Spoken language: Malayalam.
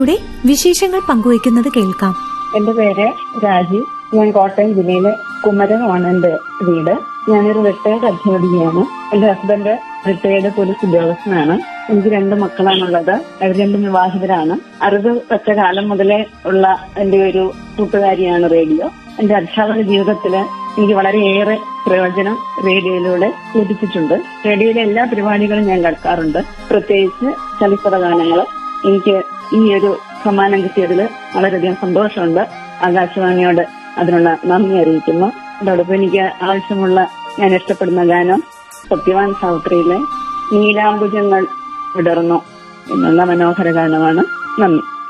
ഇവിടെ വിശേഷങ്ങൾ പങ്കുവയ്ക്കുന്നത് കേൾക്കാം എന്റെ പേര് രാജീവ് ഞാൻ കോട്ടയം ജില്ലയിലെ കുമരകമാണ് എന്റെ വീട് ഞാനൊരു റിട്ടയർഡ് അധ്യാപികയാണ് എന്റെ ഹസ്ബൻഡ് റിട്ടയർഡ് പോലീസ് ഉദ്യോഗസ്ഥനാണ് എനിക്ക് രണ്ട് മക്കളാണുള്ളത് അവർ രണ്ടും വിവാഹിതരാണ് അറിവ് വെച്ച കാലം മുതലേ ഉള്ള എന്റെ ഒരു കൂട്ടുകാരിയാണ് റേഡിയോ എന്റെ അധ്യാപക ജീവിതത്തില് എനിക്ക് വളരെയേറെ പ്രയോജനം റേഡിയോയിലൂടെ ലഭിച്ചിട്ടുണ്ട് റേഡിയോയിലെ എല്ലാ പരിപാടികളും ഞാൻ കേൾക്കാറുണ്ട് പ്രത്യേകിച്ച് ചലച്ചിത്ര ഗാനങ്ങൾ എനിക്ക് ഈ ഒരു സമ്മാനം കിട്ടിയതിൽ വളരെയധികം സന്തോഷമുണ്ട് ആകാശവാണിയോട് അതിനുള്ള നന്ദി അറിയിക്കുന്നു അതോടൊപ്പം എനിക്ക് ആവശ്യമുള്ള ഞാൻ ഇഷ്ടപ്പെടുന്ന ഗാനം സത്യവാൻ സാവിത്രിയിലെ നീലാംബുജങ്ങൾ വിടർന്നു എന്നുള്ള മനോഹര ഗാനമാണ് നന്ദി